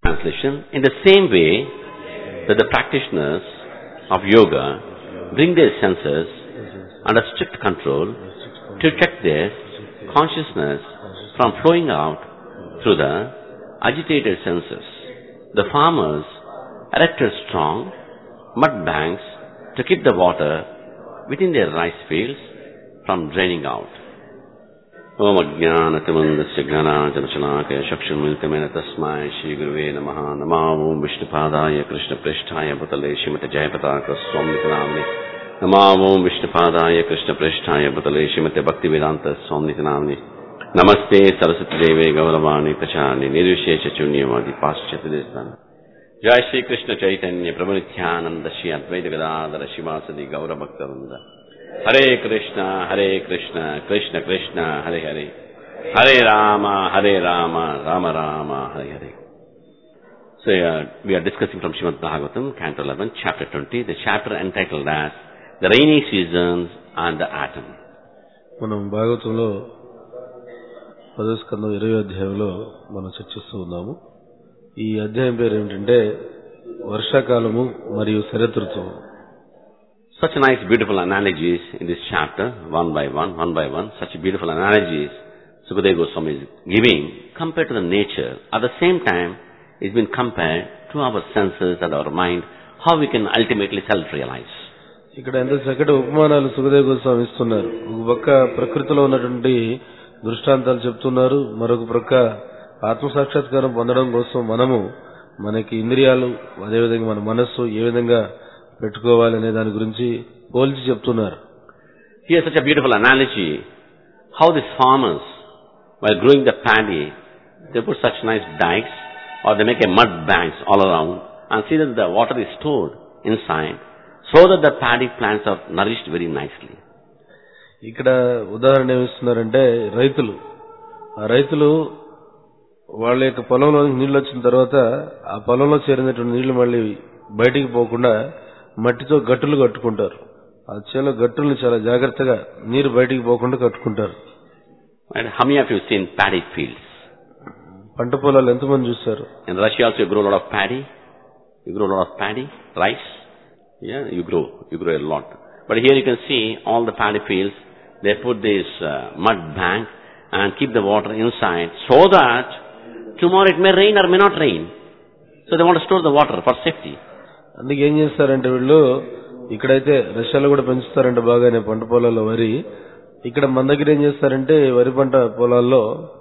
Translation In the same way that the practitioners of yoga bring their senses under strict control to check their consciousness from flowing out through the agitated senses. The farmers erected strong mud banks to keep the water within their rice fields from draining out. ओम अज्ञानतिमन्दस्य ज्ञानाचलशलाकय चक्षुर्मिलितमेन तस्मै श्रीगुरुवे नमः नमा ओं विष्णुपादाय कृष्णप्रेष्ठाय भूतले श्रीमति जयपताकस्वामिनितनाम्ने नमा ओं विष्णुपादाय कृष्णप्रेष्ठाय भूतले श्रीमति भक्तिवेदान्त स्वामिनितनाम्ने नमस्ते सरस्वतीदेवे गौरवाणि प्रचारिणि निर्विशेषशून्यवादि पाश्चात्यदेशान् जय श्री कृष्ण चैतन्य प्रभु नित्यानंद श्री अद्वैत गदाधर शिवासदि गौरभक्तवृंद हरे कृष्ण हरे कृष्ण कृष्ण कृष्ण हरे हरे हरे राम हरे राम राम राम हरे हरे So uh, we are discussing from Srimad Bhagavatam, Canto 11, Chapter 20, the chapter entitled as The Rainy Seasons and the Atom. మనం భాగవతంలో పదో స్కందం ఇరవై అధ్యాయంలో మనం చర్చిస్తూ ఉన్నాము ఈ అధ్యాయం పేరు ఏమిటంటే వర్షాకాలము మరియు శరదృతువు Such nice, beautiful analogies in this chapter, one by one, one by one, such beautiful analogies Sukadeva Goswami is giving compared to the nature. At the same time, it's been compared to our senses and our mind, how we can ultimately self-realize. ఇక్కడ ఎంత చక్కటి ఉపమానాలు సుఖదేవ్ గోస్వామి ఇస్తున్నారు ఒక పక్క ప్రకృతిలో ఉన్నటువంటి దృష్టాంతాలు చెప్తున్నారు మరొక ప్రక్క ఆత్మ సాక్షాత్కారం పొందడం కోసం మనము మనకి ఇంద్రియాలు అదేవిధంగా మన మనస్సు ఏ విధంగా పెట్టుకోవాలి అనే దాని గురించి పోల్చి చెప్తున్నారు Here's such a beautiful analogy, how these farmers, while growing the paddy, they put such nice dikes, or they make a mud banks all around, and see that the water is stored inside, so that the paddy plants are nourished very nicely. ఇక్కడ ఉదాహరణ ఏమిస్తున్నారంటే రైతులు ఆ రైతులు వాళ్ళ యొక్క పొలంలోనికి నీళ్లు వచ్చిన తర్వాత ఆ పొలంలో చేరినటువంటి నీళ్లు మళ్ళీ బయటికి పోకుండా మట్టితో గట్టులు కట్టుకుంటారు ఆ చేలో గట్టుల్ని చాలా జాగ్రత్తగా నీరు బయటికి పోకుండా కట్టుకుంటారు Right? How many of you have seen paddy fields? పంట పొలాలు ఎంతమంది చూశారు In Russia also you grow a lot of paddy. You grow a lot of paddy, rice. Yeah, you grow. You grow a lot. But here you can see all the paddy fields, they put this uh, mud bank and keep the water inside so that tomorrow it may rain or may not rain. So they want to store the water for safety. అందుకే ఏం చేస్తారంటే వీళ్ళు ఇక్కడైతే రష్యాలో కూడా పెంచుతారంటే బాగానే పంట పొలాల్లో వరి ఇక్కడ మన దగ్గర ఏం చేస్తారంటే వరి పంట పొలాల్లో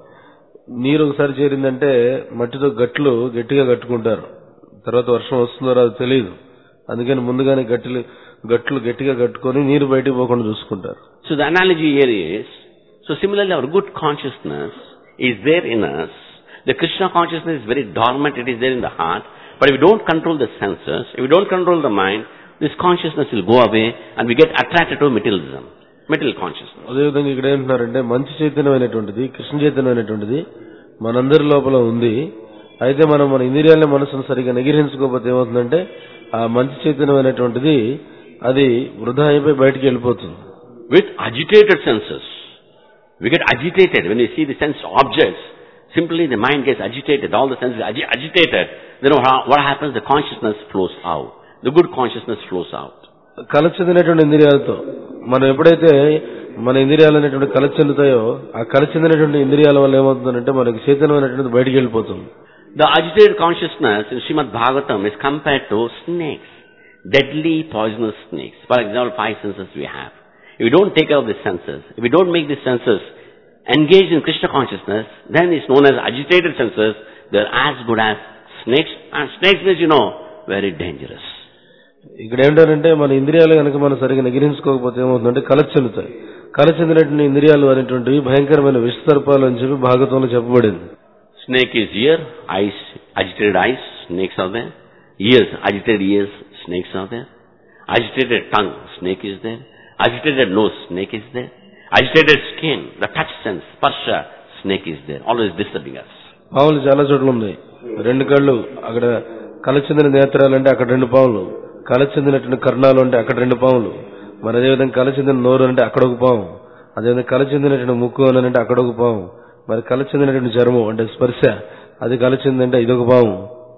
నీరు ఒకసారి చేరిందంటే మట్టితో గట్లు గట్టిగా కట్టుకుంటారు తర్వాత వర్షం వస్తుందో రాదో తెలియదు అందుకని ముందుగానే గట్లు గట్లు గట్టిగా కట్టుకొని నీరు బయటికి పోకుండా చూసుకుంటారు So the analogy here is, so similarly our good consciousness is there in us. The Krishna consciousness is very dormant, it is there in the heart. But if we don't control the senses, if we don't control the mind, this consciousness will go away and we get attracted to materialism, material consciousness. అదేవిధంగా ఇక్కడ ఏంటున్నారంటే మంచి చైతన్యమైనటువంటిది కృష్ణ చైతన్యమైనటువంటిది మనందరి లోపల ఉంది అయితే మనం మన ఇంద్రియాలని మనసును సరిగా నిగ్రహించుకోకపోతే ఏమవుతుందంటే ఆ మంచి చైతన్యమైనటువంటిది అది వృధా అయిపోయి బయటికి వెళ్ళిపోతుంది With agitated senses, we get agitated when we see the sense objects. Simply the mind gets agitated, all the senses agi- agitated. Then what what happens? The consciousness flows out. The good consciousness flows out. కల చెందినటువంటి ఇంద్రియాలతో మనం ఎప్పుడైతే మన ఇంద్రియాలు అనేటువంటి కల చెందుతాయో ఆ కల చెందినటువంటి ఇంద్రియాల వల్ల ఏమవుతుందంటే మనకి చైతన్యమైనటువంటిది బయటికి వెళ్ళిపోతుంది The agitated consciousness in Srimad Bhagavatam is compared to snakes, deadly poisonous snakes. For example, five senses we have. If we don't take care of the senses, if we don't make these senses engage in Krishna consciousness, then it's known as agitated senses. They're as good as snakes, and snakes is, you know, very dangerous. ఇక్కడ ఏంటంటే మన ఇంద్రియాలు కనుక మనం సరిగా నిగ్రహించుకోకపోతే ఏమవుతుందంటే కల చెందుతాయి కల చెందినటువంటి ఇంద్రియాలు అనేటువంటివి భయంకరమైన విషసర్పాలు అని చెప్పి భాగవతంలో చెప్పబడింది Snake is ear, eyes, agitated eyes, snakes are there. Ears, agitated ears, snakes are there. Agitated tongue, snake is there. Agitated nose, snake is there. Agitated skin, the touch sense, sparsha, snake is there. Always disturbing us. పాములు చాలా చోట్ల ఉన్నాయి రెండు కళ్ళు అక్కడ కల చెందిన నేత్రాలు అంటే అక్కడ రెండు పాములు కల చెందినటువంటి కర్ణాలు అంటే అక్కడ రెండు పాములు మరి అదేవిధంగా కల చెందిన నోరు అంటే అక్కడ ఒక పాము అదేవిధంగా కల చెందినటువంటి ముక్కు అని అంటే అక్కడ ఒక పాము మరి కల చెందినటువంటి చర్మం అంటే స్పర్శ అది కల చెందంటే ఇదొక పాము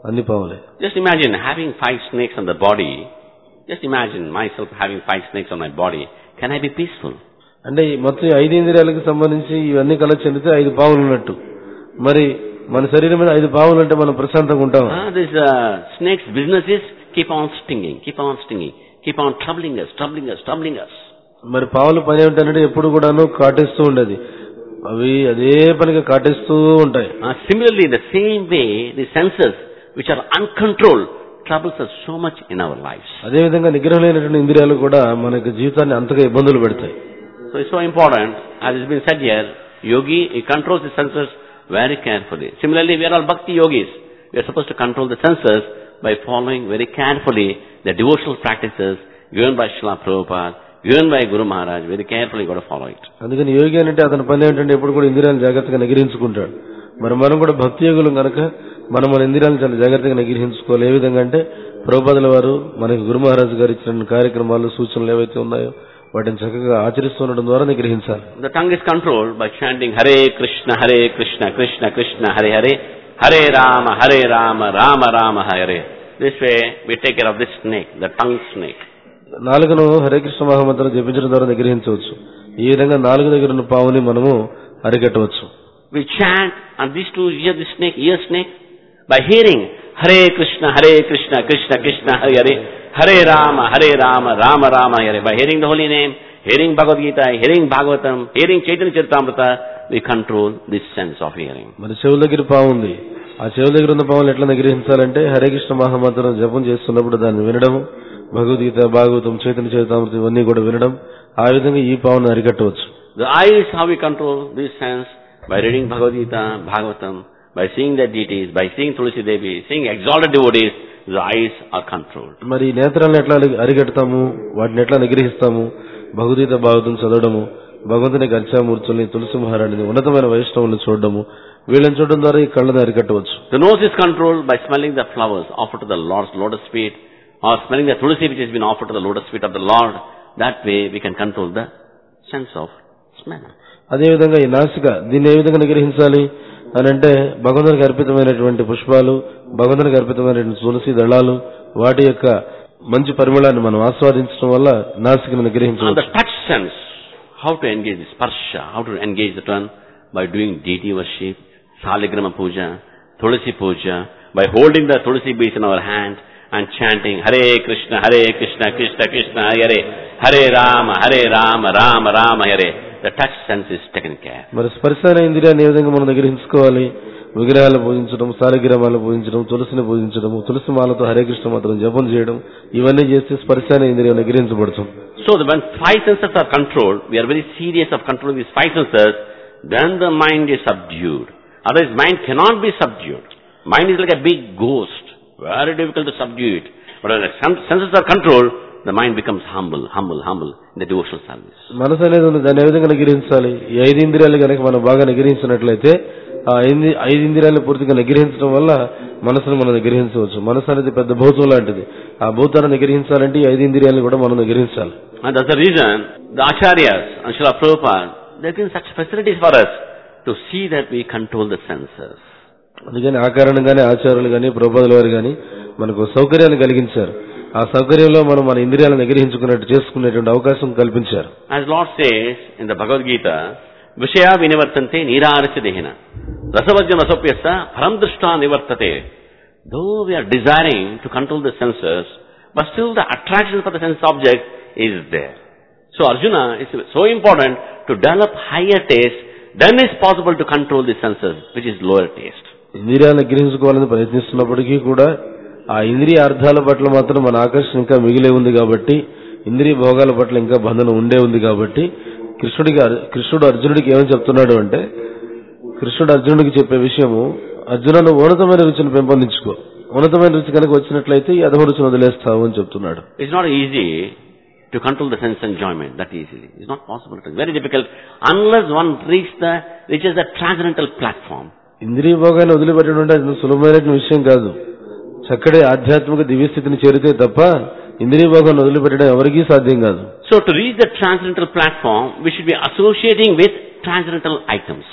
అన్ని పాములే Just imagine having five snakes on the body. Just imagine myself having five snakes on my body. Can I be peaceful? అంటే ఈ మొత్తం ఈ ఐదు ఇంద్రియాలకు సంబంధించి ఇవన్నీ కల చెందితే ఐదు పాములు ఉన్నట్టు మరి మన శరీరం మీద ఐదు పాములు అంటే మనం ప్రశాంతంగా ఉంటాం Ah, this uh, snake's business is keep on stinging, keep on stinging, keep on troubling us, troubling us, troubling us. మరి పాములు పని ఏమిటంటే ఎప్పుడు కూడాను కాటేస్తూ ఉండేది అవి అదే పనిగా కాటేస్తూ ఉంటాయి Uh, similarly, the same way, the senses which are uncontrolled troubles us so much in our lives. అదే విధంగా నిగ్రహం లేనటువంటి ఇంద్రియాలు కూడా మనకి జీవితాన్ని అంతగా ఇబ్బందులు పెడతాయి So it's so important, as has been said here, yogi, he controls the senses very carefully. Similarly, we are all bhakti yogis. We are supposed to control the senses by following very carefully the devotional practices given by Srila Prabhupada, given by Guru Maharaj. Very carefully you got to follow it. అందుకని యోగి అంటే అతని పని ఏంటంటే ఎప్పుడు కూడా ఇంద్రియాలను జాగ్రత్తగా నిగ్రహించుకుంటాడు మరి మనం కూడా భక్తి యోగులు కనుక మనం మన ఇంద్రియాలను చాలా జాగ్రత్తగా నిగ్రహించుకోవాలి ఏ విధంగా అంటే ప్రభుపాదుల వారు మనకి గురు మహారాజు గారు ఇచ్చిన కార్యక్రమాలు సూచనలు ఏవైతే ఉన్నాయో వాటిని చక్కగా ఆచరిస్తుండడం ద్వారా నిగ్రహించాలి The tongue is controlled by chanting Hare Krishna, Hare Krishna, Krishna Krishna, Hare Hare, Hare Rama, Hare Rama, Rama Rama, Hare. This way we take care of this snake, the tongue snake. నాలుగును Hare Krishna మహామంత్రం జపించడం ద్వారా నిగ్రహించవచ్చు ఈ విధంగా నాలుగు దగ్గర ఉన్న పావుని మనము అరికట్టవచ్చు We chant and these two ear the snake, ear snake, by hearing Hare Krishna, Hare Krishna, Krishna Krishna, Hare Hare, Hare Rama, Hare Rama, Rama Rama, Hare. By hearing the holy name, hearing Bhagavad Gita, hearing Bhagavatam, hearing Chaitanya Charitamrita, we control this sense of hearing. మరి చెవుల దగ్గర పాము ఉంది ఆ చెవుల దగ్గర ఉన్న పాములు ఎట్లా నిగ్రహించాలంటే హరే కృష్ణ మహామంత్రం జపం చేస్తున్నప్పుడు దాన్ని వినడం భగవద్గీత భాగవతం చైతన్య చరితామృతం ఇవన్నీ కూడా వినడం ఆ విధంగా ఈ పావును అరికట్టవచ్చు The eyes, how we control this sense? By reading Bhagavad Gita, Bhagavatam, by seeing the deities, by seeing Tulsi Devi, seeing exalted devotees, the eyes are controlled. మరి ఈ నేత్రాలను ఎట్లా అరి- అరికడతాము వాటిని ఎట్లా నిగ్రహిస్తాము భగవద్గీత భాగవతం చదవడము భగవంతుని గర్చామూర్తుల్ని తులసి మహారాణిని ఉన్నతమైన వైష్ణవుల్ని చూడడము వీళ్ళని చూడడం ద్వారా ఈ కళ్ళని అరికట్టవచ్చు The nose is controlled by smelling the flowers offered to the Lord's lotus feet, or smelling the tulsi which has been offered to the lotus feet of the Lord. That way we can control the sense of smell. అదేవిధంగా ఈ నాసిక దీన్ని ఏ విధంగా నిగ్రహించాలి అని అంటే భగవంతునికి అర్పితమైనటువంటి పుష్పాలు భగవంతునికి అర్పితమైనటువంటి తులసి దళాలు వాటి యొక్క మంచి పరిమళాన్ని మనం ఆస్వాదించడం వల్ల నాసికను And నిగ్రహించవచ్చు the touch sense, how to engage the sparsha, how to engage the one by doing deity worship, saligrama puja, tulsi puja, by holding the tulsi beads in our hand and chanting Hare Krishna, Hare Krishna, Krishna Krishna, Hare Hare Rama, Hare Rama, Rama Rama, Hare. The touch sense is taken care. మరి స్పర్శ అనే ఇంద్రియాన్ని ఏ విధంగా మనం నిగ్రహించుకోవాలి విగ్రహాలు పూజించడం సారగ్రామాలు పూజించడం తులసిని పూజించడం తులసి మాలతో హరే కృష్ణ మాత్రం జపం చేయడం ఇవన్నీ చేస్తే స్పర్శ అనే ఇంద్రియం నిగ్రహించబడుతుంది So that when five senses are controlled, we are very serious of controlling these five senses, then the mind is subdued. Otherwise mind cannot be subdued. Mind is like a big ghost, very difficult to subdue it. But when the sen- senses are controlled, the mind becomes humble, humble, humble in the devotional service. మనసు అనేది ఉంది దాన్ని ఏ విధంగా నిగ్రహించాలి ఈ ఐదు ఇంద్రియాలు కనుక మనం బాగా నిగ్రహించినట్లయితే ఆ ఐదు ఐదు ఇంద్రియాలు పూర్తిగా నిగ్రహించడం వల్ల మనసును మనం నిగ్రహించవచ్చు మనసు అనేది పెద్ద భూతం లాంటిది ఆ భూతాన్ని నిగ్రహించాలంటే ఈ ఐదు ఇంద్రియాలను కూడా మనం నిగ్రహించాలి And that's the reason the Acharyas and Srila Prabhupada, they've given such facilities for us to see that we control the senses. అందుకని ఆ కారణంగానే ఆచార్యులు గాని ప్రభుపాదుల వారు గాని మనకు సౌకర్యాన్ని కలిగించారు ఆ సౌకర్యంలో మనం మన ఇంద్రియాలను నిగ్రహించుకున్నట్టు చేసుకునేటువంటి అవకాశం కల్పించారు As Lord says in the Bhagavad Gita, Vishaya vinivartante nirarasya dehina. Rasavajya rasopyasa param drishta nivartate. Though we are desiring to control the senses, but still the attraction for the sense object is there. So Arjuna, it's so important to develop higher taste, then it's possible to control the senses, which is lower taste. ఇంద్రియాలను నిగ్రహించుకోవాలని ప్రయత్నిస్తున్నప్పటికీ కూడా ఆ ఇంద్రియ అర్థాల పట్ల మాత్రం మన ఆకర్షణ ఇంకా మిగిలే ఉంది కాబట్టి ఇంద్రియ భోగాల పట్ల ఇంకా బంధనం ఉండే ఉంది కాబట్టి కృష్ణుడికి అర్- కృష్ణుడు అర్జునుడికి ఏమని చెప్తున్నాడు అంటే కృష్ణుడు అర్జునుడికి చెప్పే విషయము అర్జునుడు ఉన్నతమైన రుచిని పెంపొందించుకో ఉన్నతమైన రుచి కనుక వచ్చినట్లయితే ఈ అధమ రుచిని వదిలేస్తావు అని చెప్తున్నాడు It's not easy to control the sense enjoyment that easily. It's not possible. It's very difficult unless one reaches the, reaches the transcendental platform. ఇంద్రియ భోగాన్ని వదిలిపెట్టడం అంటే అది సులభమైన విషయం కాదు చక్కటి ఆధ్యాత్మిక దివ్యస్థితిని చేరితే తప్ప ఇంద్రియ భోగాన్ని వదిలిపెట్టడం ఎవరికీ సాధ్యం కాదు So to reach the transcendental platform, we should be associating with transcendental items.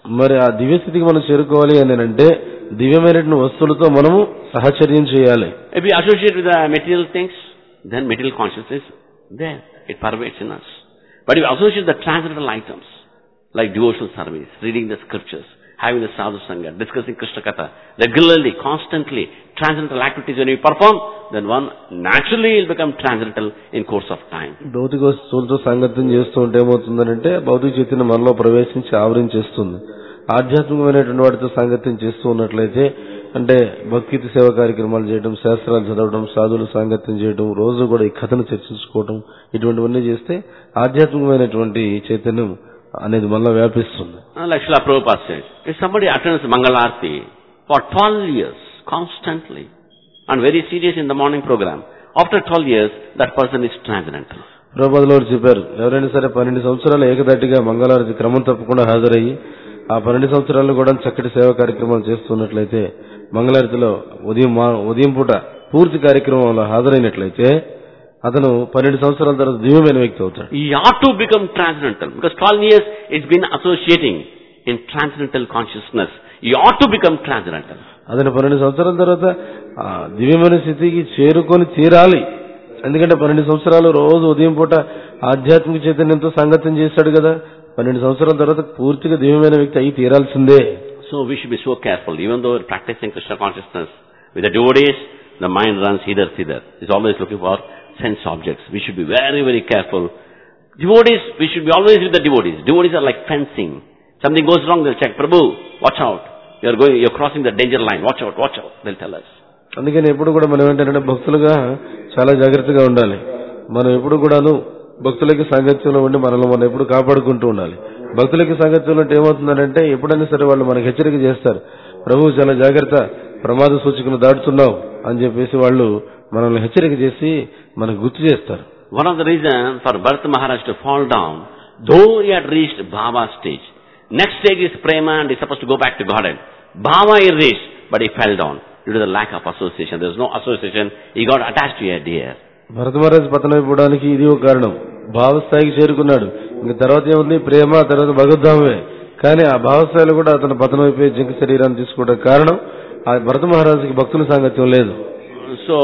మరి ఆ దివ్య స్థితికి మనం చేరుకోవాలి అని అంటే దివ్యమైనటువంటి వస్తువులతో మనము సహచర్యం చేయాలి If we associate with the material things, then material consciousness, there, it pervades in us. But if we associate with the transcendental items, like devotional service, reading the scriptures, having the sadhu sangha, discussing Krishna Katha, regularly, constantly, transcendental activities when we perform, then one naturally will become transcendental in course of time. భౌతిక వస్తువులతో సంగతం చేస్తూ ఉంటే ఏమవుతుందనంటే భౌతిక చైతన్యం మనలో ప్రవేశించి ఆవరించేస్తుంది ఆధ్యాత్మికమైనటువంటి వాటితో సాంగత్యం చేస్తూ ఉన్నట్లయితే అంటే భక్తి సేవ కార్యక్రమాలు చేయడం శాస్త్రాలు చదవడం సాధువులు సాంగత్యం చేయడం రోజు కూడా ఈ కథను చర్చించుకోవడం ఇటువంటివన్నీ చేస్తే ఆధ్యాత్మికమైనటువంటి చైతన్యం అనేది మనలో వ్యాపిస్తుంది Uh, Like Srila Prabhupada said, if somebody attends Mangalarti for 12 years, constantly, and very serious in the morning program, after 12 years, that person is transcendental. ప్రభుపదులు వారు చెప్పారు ఎవరైనా సరే పన్నెండు సంవత్సరాలు ఏకదాటిగా మంగళారతి క్రమం తప్పకుండా హాజరయ్యి ఆ పన్నెండు సంవత్సరాలు కూడా చక్కటి సేవా కార్యక్రమాలు చేస్తున్నట్లయితే మంగళారతిలో ఉదయం మా- ఉదయం పూట పూర్తి కార్యక్రమంలో హాజరైనట్లయితే అతను పన్నెండు సంవత్సరాల తర్వాత దివ్యమైన వ్యక్తి అవుతాడు He ought to become transcendental, because 12 years it's been associating in transcendental consciousness. He ought to become transcendental. అతను పన్నెండు సంవత్సరాల తర్వాత ఆ దివ్యమైన స్థితికి చేరుకొని తీరాలి ఎందుకంటే పన్నెండు సంవత్సరాలు రోజు ఉదయం పూట ఆధ్యాత్మిక చైతన్యంతో సంగతం చేశాడు కదా పన్నెండు సంవత్సరాల తర్వాత పూర్తిగా దివ్యమైన వ్యక్తి అయి తీరాల్సిందే So we should be so careful, even though we're practicing Krishna consciousness with the devotees, the mind runs hither thither. It's always looking for sense objects. We should be very, very careful. Devotees, we should be always with the devotees. Devotees are like fencing. Something goes wrong, they'll check, Prabhu, watch out. You're going, you're crossing the danger line. Watch out, watch out. They'll tell us. అందుకని ఎప్పుడు కూడా మనం ఏంటంటే భక్తులుగా చాలా జాగ్రత్తగా ఉండాలి మనం ఎప్పుడు కూడాను భక్తులకి సాంగత్యంలో ఉండి మనల్ని మనం ఎప్పుడు కాపాడుకుంటూ ఉండాలి భక్తులకి సాంగత్యంలో ఉంటే ఏమవుతుందంటే ఎప్పుడైనా సరే వాళ్ళు మనకు హెచ్చరిక చేస్తారు ప్రభు చాలా జాగ్రత్త ప్రమాద సూచికను దాటుతున్నావు అని చెప్పేసి వాళ్ళు మనల్ని హెచ్చరిక చేసి మనకు గుర్తు చేస్తారు One of the reasons for Bharat Maharaj to fall down, though he had reached Bhava stage, next stage is Prema and he's supposed to go back to Godhead. Bhava he reached, but he fell down due to the lack of association. There was no association. He got attached to a deer. భరతమహారాజు పతనమైపోవడానికి ఇది ఒక కారణం భావస్థాయికి చేరుకున్నాడు ఇంక తర్వాత ఏముంది ప్రేమ తర్వాత భగవద్ధామే కానీ ఆ భావస్థాయిలో కూడా అతను పతనమైపోయి జింక శరీరాన్ని తీసుకోవడానికి కారణం ఆ భరత మహారాజుకి భక్తుల సాంగత్యం లేదు So,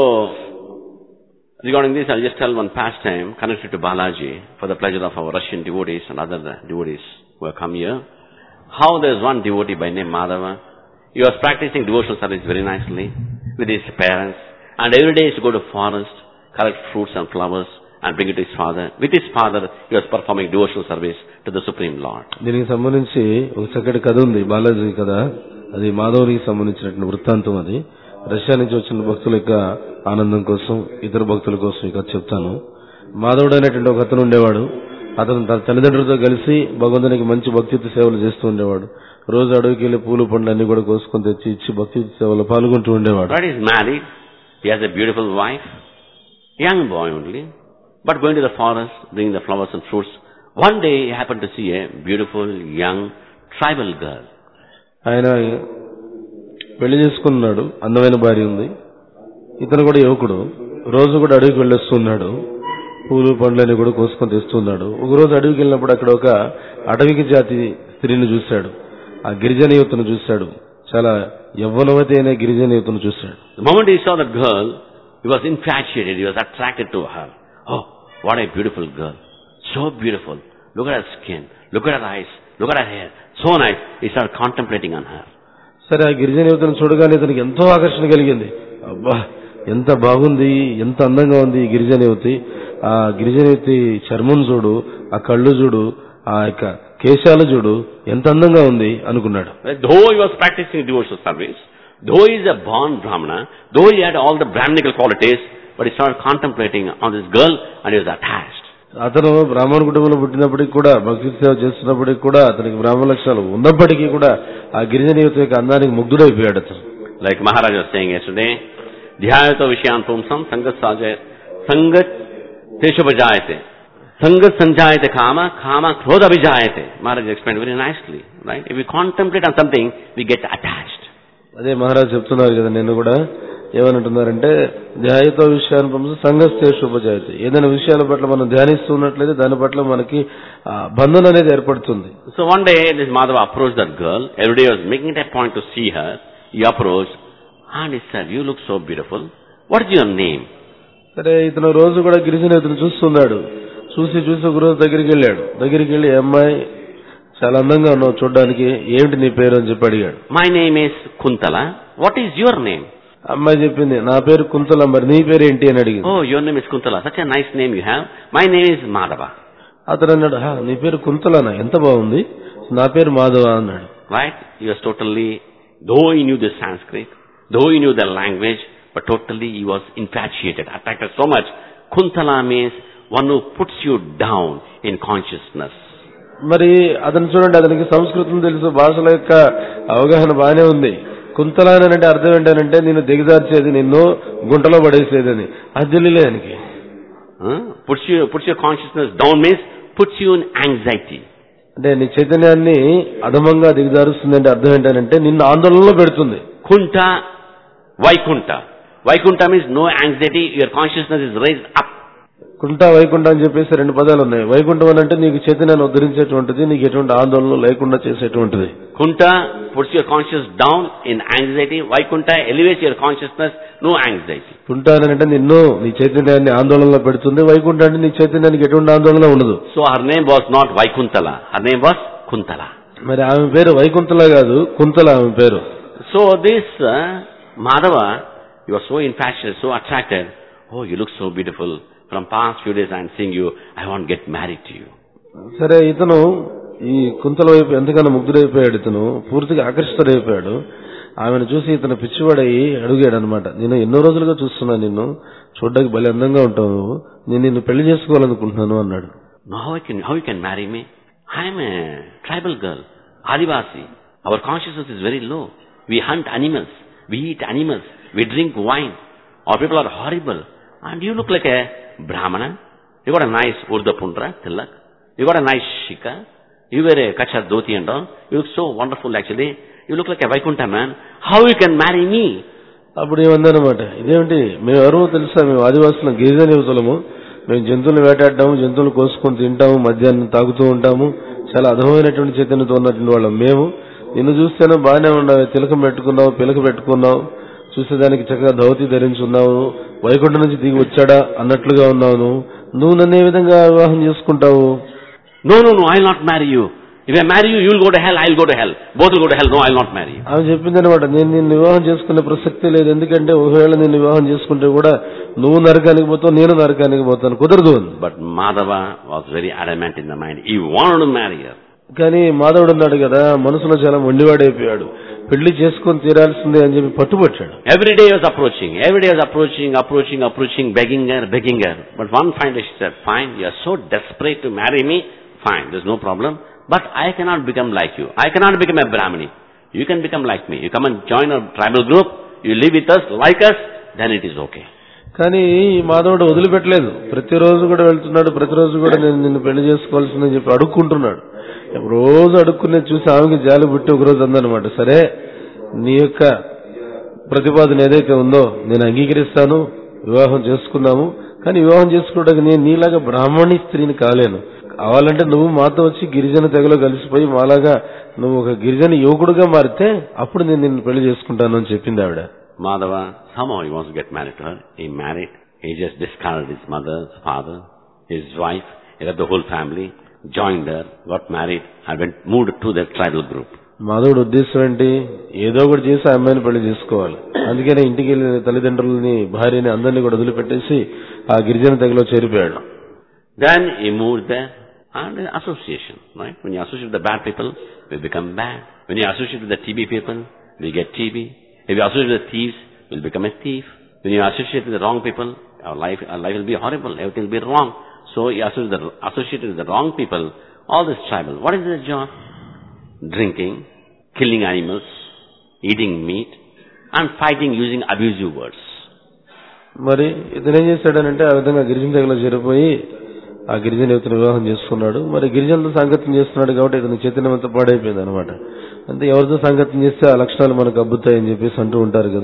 regarding this, I'll just tell one pastime connected to Balaji for the pleasure of our Russian devotees and other devotees who have come here. How there's one devotee by name Madhava. He was practicing devotional service very nicely with his parents and every day he used to go to forest, collect fruits and flowers and bring it to his father. With his father, he was performing devotional service to the Supreme Lord. దీనికి సంబంధించి ఒక చక్కటి కథ ఉంది బాలాజీ కథ అది మాధవునికి సంబంధించినటువంటి వృత్తాంతం అది రష్యా నుంచి వచ్చిన భక్తుల యొక్క ఆనందం కోసం ఇతర భక్తుల కోసం ఈ కథ చెప్తాను మాధవుడు అనేటువంటి ఒక అతను ఉండేవాడు అతను తన తల్లిదండ్రులతో కలిసి భగవంతునికి మంచి భక్తిత్వ సేవలు చేస్తూ ఉండేవాడు రోజు అడవికి వెళ్లి పూలు పండ్లు అన్ని కూడా కోసుకొని తెచ్చి ఇచ్చి భక్తిత్వ సేవలో పాల్గొంటూ ఉండేవాడు But he's married. He has a beautiful wife. Young boy only. But going to the forest, bringing the flowers and fruits. One day he happened to see a beautiful, young, tribal girl. ఆయన పెళ్లి చేసుకున్నాడు అందమైన భార్య ఉంది ఇతను కూడా యువకుడు రోజు కూడా అడవికి వెళ్ళొస్తున్నాడు పూలు పండ్లని కూడా కోసుకొని తెస్తున్నాడు ఒక రోజు అడవికి వెళ్ళినప్పుడు అక్కడ ఒక అడవికి జాతి స్త్రీని చూశాడు ఆ గిరిజన యువతను చూశాడు చాలా యవ్వనవతి అనే గిరిజన యువతను చూశాడు The moment he saw that girl, he was infatuated, he was attracted to her. Oh, what a beautiful girl. So beautiful. Look at her skin, look at her eyes, look at her hair. So nice. He started contemplating on her. సరే ఆ గిరిజన యువతను చూడగానే ఇతనికి ఎంతో ఆకర్షణ కలిగింది అబ్బా ఎంత బాగుంది ఎంత అందంగా ఉంది ఈ గిరిజన యువతి ఆ గిరిజన యువతి చర్మం చూడు ఆ కళ్ళు చూడు ఆ యొక్క కేశాలు చూడు ఎంత అందంగా ఉంది అనుకున్నాడు Though he was practicing devotional service, though he is a born Brahmana, though he had all the Brahminical qualities, but he started contemplating on this girl and he was attached. అతను బ్రాహ్మణ కుటుంబంలో పుట్టినప్పటికి కూడా భక్తి సేవ చేస్తున్నప్పటికి కూడా అతనికి బ్రాహ్మణ లక్షణాలు ఉన్నప్పటికీ కూడా ఆ గిరిజన యువత యొక్క అందానికి ముగ్ధుడైపోయాడు అతను Like Maharaj was saying yesterday, Dhyayato Vishyan Pumsam Sangat Sajayat Sangat Teshubhajayate Sangat Sanjayate Kama Kama Krodha Vijayate Maharaj explained very nicely, right? If we contemplate on something, we get attached. అదే మహారాజ్ చెప్తున్నారు కదా నేను కూడా ఏమనంటున్నారంటే ధ్యాయతో విషయాన్ని పంపిస్తే సంఘస్థేషు ఉపజాయతి ఏదైనా విషయాల పట్ల మనం ధ్యానిస్తున్నట్లయితే దాని పట్ల మనకి ఆ, బంధన అనేది ఏర్పడుతుంది So one day this Madhava approached that girl. Every day he was making it a point to see her. He approached and he said, you look so beautiful. What is your name? సరే ఇతను రోజు కూడా గిరిజన ఇతను చూస్తున్నాడు చూసి చూసి ఒక రోజు దగ్గరికి వెళ్ళాడు దగ్గరికి వెళ్ళి "ఏ అమ్మాయి చాలా అందంగా ఉన్నావు చూడడానికి ఏమిటి నీ పేరు అని చెప్పి అడిగాడు My name is Kuntala. What is your name? అమ్మాయి చెప్పింది నా పేరు కుంతల మరి నీ పేరు ఏంటి అని అడిగింది Oh, your name is Kuntala. Such a nice name you have. My name is Madhava. అతను అన్నాడు "హా, నీ పేరు కుంతలనా ఎంత బాగుంది నా పేరు మాధవ అన్నాడు Right? He was totally, though he knew the Sanskrit, though he knew the language, but totally he was infatuated, attracted so much. Kuntala means one who puts you down in consciousness. మరి అతను చూడండి అతనికి సంస్కృతం తెలుసు భాషల యొక్క అవగాహన బాగానే ఉంది కుంతలాని అంటే అర్థం ఏంటంటే నిన్ను దిగజార్చేది నిన్ను గుంటలో పడేసేదని అది తెలియలే ఆయనకి Huh? Puts you, puts your consciousness down means puts you in anxiety. అంటే నీ చైతన్యాన్ని అధమంగా దిగజారుస్తుంది అంటే అర్థం ఏంటంటే నిన్ను ఆందోళనలో పెడుతుంది Kunta, Vaikunta. Vaikunta means no anxiety, your consciousness is raised up. కుంట వైకుంఠం అని చెప్పేసి రెండు పదాలు ఉన్నాయి వైకుంఠం అని అంటే నీకు చైతన్యాన్ని ఉద్ధరించేటువంటిది నీకు ఎటువంటి ఆందోళన లేకుండా చేసేటువంటిది Kunta puts your consciousness down in anxiety. Vaikunta elevates your consciousness, no anxiety. కుంట అని అంటే నిన్ను నీ చైతన్యాన్ని ఆందోళనలో పెడుతుంది వైకుంఠం అంటే నీ చైతన్యానికి ఎటువంటి ఆందోళన ఉండదు So her name was not Vaikuntala. Her name was Kuntala. మరి ఆమె పేరు వైకుంఠల కాదు కుంతల ఆమె పేరు So this uh, Madhava, he was so infatuated, so attracted. Oh, you look so beautiful. From past few days I am seeing you. I want to get married to you. సరే ఇతను ఈ కుంతల వైపు ఎంతగానో ముగ్ధుడైపోయాడు ఇతను పూర్తిగా ఆకర్షితుడైపోయాడు ఆమెను చూసి ఇతను పిచ్చివాడయి అడిగాడు అనమాట నేను ఎన్నో రోజులుగా చూస్తున్నా నిన్ను చూడ్డానికి భలే అందంగా ఉంటావు నువ్వు నేను నిన్ను పెళ్లి చేసుకోవాలనుకుంటున్నాను అన్నాడు Now how, I can, how you can marry me? I am a tribal girl, Adivasi. Our consciousness is very low. We hunt animals. We eat animals. We drink wine. Our people are horrible. And you look like a Brahmana. You got a nice Urda Pundra, Tilak. You got a nice Shika. You wear a Kacha Dhoti and all. You look so wonderful actually. You look like a Vaikunta man. How you can marry me? అప్పుడు ఏమందనమాట ఇదేమిటి మేము ఎవరో తెలుసా మేము ఆదివాసులం గిరిజన యువతులము మేము జంతువులు వేటాడటము జంతువులు కోసుకొని తింటాము మద్యాన్ని తాగుతూ ఉంటాము చాలా అధమైనటువంటి చైతన్యతో ఉన్నటువంటి వాళ్ళం మేము నిన్ను చూస్తేనే బాగానే ఉన్నావు తిలకం పెట్టుకున్నావు పిలక పెట్టుకున్నావు చూసేదానికి చక్కగా ధోతి ధరించున్నావు వైకుంఠం నుంచి దిగి వచ్చాడా అన్నట్లుగా ఉన్నావు నువ్వు నువ్వు నన్ను ఏ విధంగా వివాహం చేసుకుంటావు No, no, no, I'll not marry you. If I marry you, you'll go to hell, I'll go to hell. Both will go to hell. No, I'll not marry you. ఆమె చెప్పింది అనమాట నేను నిన్ను వివాహం చేసుకునే ప్రసక్తి లేదు ఎందుకంటే ఒకవేళ నేను వివాహం చేసుకుంటే కూడా నువ్వు నరకానికి పోతావు నేను నరకానికి పోతాను కుదరదు అంది But Madhava was very adamant in the mind. He wanted to marry her. కానీ మాధవుడు ఉన్నాడు కదా మనసులో చాలా మొండివాడైపోయాడు పెళ్లి చేసుకొని తీరాల్సిందే అని చెప్పి పట్టుబట్టాడు Every day he was approaching. Every day he was approaching, approaching, approaching, begging her, begging her. But one fine day she said, fine, you are so desperate to marry me, fine, there's no problem. But I cannot become like you. I cannot become a Brahmini. You can become like me. You come and join our tribal group, you live with us, like us, then it is okay. కానీ ఈ మాధవుడు వదిలిపెట్టలేదు ప్రతిరోజు కూడా వెళ్తున్నాడు ప్రతిరోజు కూడా నేను నిన్ను పెళ్లి చేసుకోవాల్సిందని చెప్పి అడుక్కుంటున్నాడు రోజు అడుక్కునేది చూసి ఆమెకి జాలి పుట్టి ఒక రోజు అందనమాట సరే నీ యొక్క ప్రతిపాదన ఏదైతే ఉందో నేను అంగీకరిస్తాను వివాహం చేసుకుందాము కానీ వివాహం చేసుకోవడానికి నేను నీలాగా బ్రాహ్మణి స్త్రీని కాలేను కావాలంటే నువ్వు మాతో వచ్చి గిరిజన తెగలో కలిసిపోయి మాలాగా నువ్వు ఒక గిరిజన యువకుడుగా మారితే అప్పుడు నేను నిన్ను పెళ్లి చేసుకుంటాను అని చెప్పింది ఆవిడ Madhava, somehow he wants to get married to her. He married. He just discarded his mother, his father, his wife, he got the whole family, joined her, got married, and went, moved to their tribal group. మాధవుడు ఉద్దేశం ఏంటి ఏదో ఒకటి చేసి ఆ అమ్మాయిని పెళ్లి చేసుకోవాలి అందుకనే ఇంటికి వెళ్ళిన తల్లిదండ్రులని భార్యని అందరినీ కూడా వదిలిపెట్టేసి ఆ గిరిజన తెగలో చేరిపోయాడు Then he moved there and association, right? When you associate with the bad people, we become bad. When you associate with the TB people, we get TB. If you associate with the thieves, we'll become a thief. When you associate with the wrong people, our life, our life will be horrible. Everything will be wrong. So you associate with the, associated with the wrong people, all this tribal. What is their job? Drinking, killing animals, eating meat, and fighting using abusive words. మరి ఇతను ఏం చేశాడనంటే ఆ విధంగా గిరిజన తెగలో చేరిపోయి ఆ గిరిజన యువతను వివాహం చేసుకున్నాడు మరి గిరిజనులతో సంగతం చేస్తున్నాడు కాబట్టి ఇతను చైతన్యం అంతా పాడైపోయింది అనమాట అంటే ఎవరితో సంగతం చేస్తే ఆ లక్షణాలు మనకు అబ్బుతాయని చెప్పేసి అంటూ ఉంటారు కదా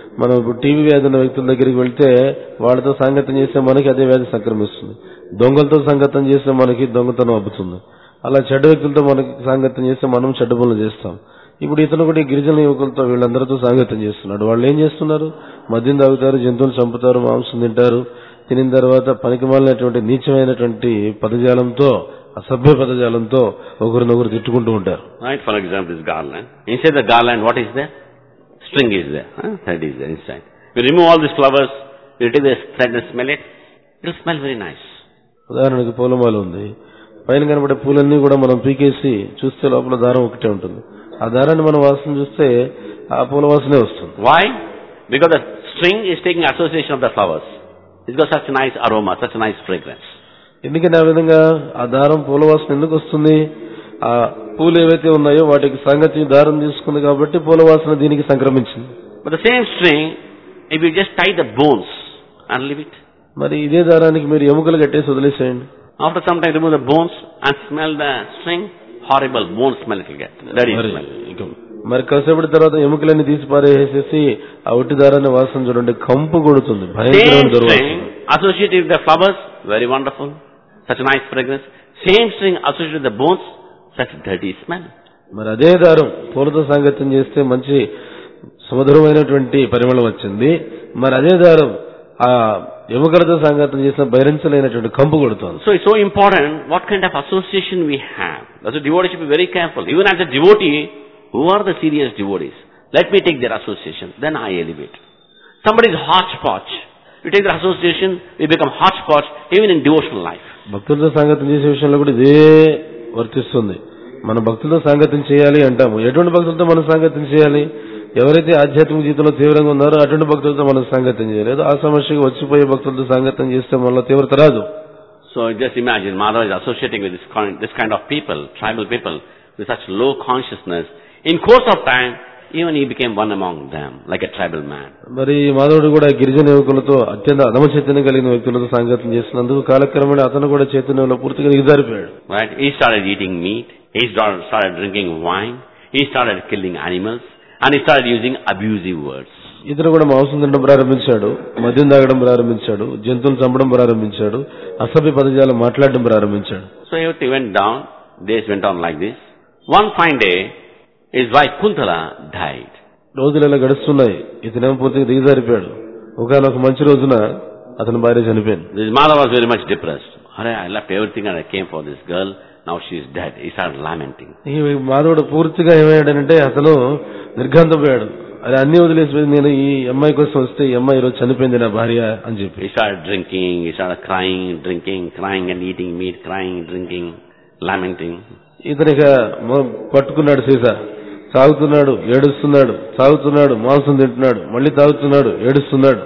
మనం ఇప్పుడు టీవీ వ్యాధి ఉన్న వ్యక్తుల దగ్గరికి వెళ్తే వాళ్ళతో సంగతం చేస్తే మనకి అదే వ్యాధి సంక్రమిస్తుంది దొంగలతో సంగతం చేస్తే మనకి దొంగతనం అబ్బుతుంది అలా చెడ్డ వ్యక్తులతో మనకి సాంగత్యం చేస్తే మనం చెడ్డ పనులు చేస్తాం ఇప్పుడు ఇతను కూడా ఈ గిరిజన యువకులతో వీళ్ళందరితో సాంగత్యం చేస్తున్నాడు వాళ్ళు ఏం చేస్తున్నారు మద్యం తాగుతారు జంతువులు చంపుతారు మాంసం తింటారు తినిన తర్వాత పనికిమాలినటువంటి నీచమైనటువంటి పదజాలంతో అసభ్య పదజాలంతో ఒకరినొకరు తిట్టుకుంటూ ఉంటారు Right? For example, this garland. Inside the garland, what is there? String is there. Huh? Thread is there inside. You remove all these flowers, you take the thread and smell it. It will smell very nice. ఉదాహరణకి పూలమాల ఉంది పైన కనబడే పూలన్నీ కూడా మనం పీకేసి చూస్తే లోపల దారం ఒకటే ఉంటుంది ఆ దారాన్ని మనం వాసన చూస్తే ఆ పూల వాసనే వస్తుంది Why? Because the string is taking association of the flowers. It's got such a nice aroma, such a nice fragrance. ఎందుకని ఆ విధంగా ఆ దారం పూల వాసన ఎందుకు వస్తుంది ఆ పూలు ఏవైతే ఉన్నాయో వాటికి సంగతి దారం తీసుకుంది కాబట్టి పూల వాసన దీనికి సంక్రమించింది But the same string, if you just tie the bones and leave it, మరి ఇదే దారానికి మీరు ఎముకలు కట్టేసి వదిలేసేయండి after some time remove the bones and smell the string, horrible bone smell it will get. Dirty మరి smell. ఇక మరి కాసేపటి తర్వాత ఎముకలన్నీ తీసి పారేసేసి ఆ ఒట్టి దారాన్ని వాసన చూడండి కంపు కొడుతుంది భయంకరమైన Same దుర్వాసన string associated with the flowers, very wonderful, such a nice fragrance. Same string associated with the bones, such dirty smell. మరి అదే దారం పూలతో సాంగత్యం చేస్తే మంచి సుమధురమైనటువంటి పరిమళం వచ్చింది మరి అదే దారం ఆ ఎముకలతో సాంగత్యం చేసిన భరించలేనటువంటి కంపు కొడుతోంది So it's so important what kind of association we have. That's why devotee should be very careful. Even as a devotee, who are the serious devotees? Let me take their association, then I elevate. Somebody is hodgepodge. You take their association, we become hodgepodge even in devotional life. భక్తులతో సాంగత్యం చేసే విషయంలో కూడా ఇదే వర్తిస్తుంది మన భక్తులతో సాంగత్యం చేయాలి అంటాము ఎటువంటి భక్తులతో మనం సాంగత్యం చేయాలి ఎవరైతే ఆధ్యాత్మిక జీవితంలో తీవ్రంగా ఉన్నారో అటువంటి భక్తులతో మనం సాంగత్యం చేయలేదు ఆ సమస్యకి వచ్చిపోయే భక్తులతో సాంగత్యం చేస్తే మనలో తీవ్రత రాదు So just imagine Madhava is associating with this kind, this kind of people, tribal people, with such low consciousness. In course of time, even he became one among them, like a tribal man. మరి ఈ మాధవుడు కూడా గిరిజన యువకులతో అత్యంత అధమ చైతన్యం కలిగిన వ్యక్తులతో సాంగత్యం చేసినందుకు కాలక్రమేణా అతను కూడా చైతన్యంలో పూర్తిగా దిగజారిపోయాడు Right? He started eating meat. He started started drinking wine. He started killing animals. And he started using abusive words. ఇతను కూడా మాంసం తినడం ప్రారంభించాడు మద్యం తాగడం ప్రారంభించాడు జంతువులు చంపడం ప్రారంభించాడు అసభ్య పదజాలం మాట్లాడడం ప్రారంభించాడు So everything went down. Days went on like this. One fine day, his wife Kuntala died. రోజులు ఇలా గడుస్తున్నాయి ఇతనేమో పూర్తిగా దిగజారిపోయాడు ఒకనొక మంచి రోజున అతని భార్య చనిపోయింది This mother was very much depressed. Hare, I left everything and I came for this girl. Now she is dead. He started lamenting. ఈ మాధవుడు పూర్తిగా ఏమయ్యాడంటే అతను నిర్ఘాంతపోయాడు అది అన్ని వదిలేసి నేను ఈ అమ్మాయి కోసం వస్తే ఈ అమ్మాయి ఈరోజు చనిపోయింది నా భార్య అని చెప్పి He started drinking. He started crying, drinking, crying and eating meat, crying, drinking, lamenting. ఇతనిక మొ- పట్టుకున్నాడు సీసా తాగుతున్నాడు ఏడుస్తున్నాడు తాగుతున్నాడు మాంసం తింటున్నాడు మళ్ళీ తాగుతున్నాడు ఏడుస్తున్నాడు